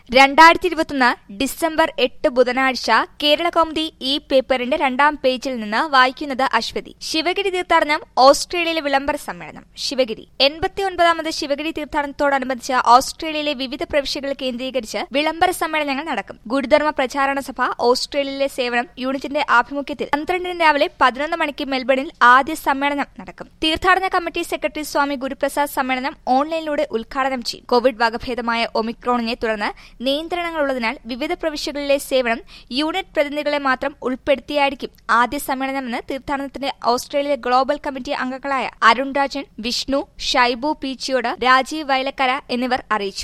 രണ്ടായിരത്തി ഇരുപത്തൊന്ന് ഡിസംബർ എട്ട് ബുധനാഴ്ച കേരള കൗമുദി ഈ പേപ്പറിന്റെ രണ്ടാം പേജിൽ നിന്ന് വായിക്കുന്നത് അശ്വതി ശിവഗിരി തീർത്ഥാടനം ഓസ്ട്രേലിയയിലെ വിളംബര സമ്മേളനം ശിവഗിരി എൺപത്തിയൊൻപതാമത് ശിവഗിരി തീർത്ഥാടനത്തോടനുബന്ധിച്ച് ഓസ്ട്രേലിയയിലെ വിവിധ പ്രവിശ്യകൾ കേന്ദ്രീകരിച്ച് വിളംബര സമ്മേളനങ്ങൾ നടക്കും ഗുരുധർമ്മ പ്രചാരണ സഭ ഓസ്ട്രേലിയയിലെ സേവനം യൂണിറ്റിന്റെ ആഭിമുഖ്യത്തിൽ പന്ത്രണ്ടിന് രാവിലെ പതിനൊന്ന് മണിക്ക് മെൽബണിൽ ആദ്യ സമ്മേളനം നടക്കും തീർത്ഥാടന കമ്മിറ്റി സെക്രട്ടറി സ്വാമി ഗുരുപ്രസാദ് സമ്മേളനം ഓൺലൈനിലൂടെ ഉദ്ഘാടനം ചെയ്യും കോവിഡ് വകഭേദമായ ഒമിക്രോണിനെ തുടർന്ന് നിയന്ത്രണങ്ങളുള്ളതിനാൽ വിവിധ പ്രവിശ്യകളിലെ സേവനം യൂണിറ്റ് പ്രതിനിധികളെ മാത്രം ഉൾപ്പെടുത്തിയായിരിക്കും ആദ്യ സമ്മേളനമെന്ന് തീർത്ഥാടനത്തിന്റെ ഓസ്ട്രേലിയ ഗ്ലോബൽ കമ്മിറ്റി അംഗങ്ങളായ അരുൺ രാജൻ വിഷ്ണു ഷൈബു പീച്ചിയോട് രാജീവ് വയലക്കര എന്നിവർ അറിയിച്ചു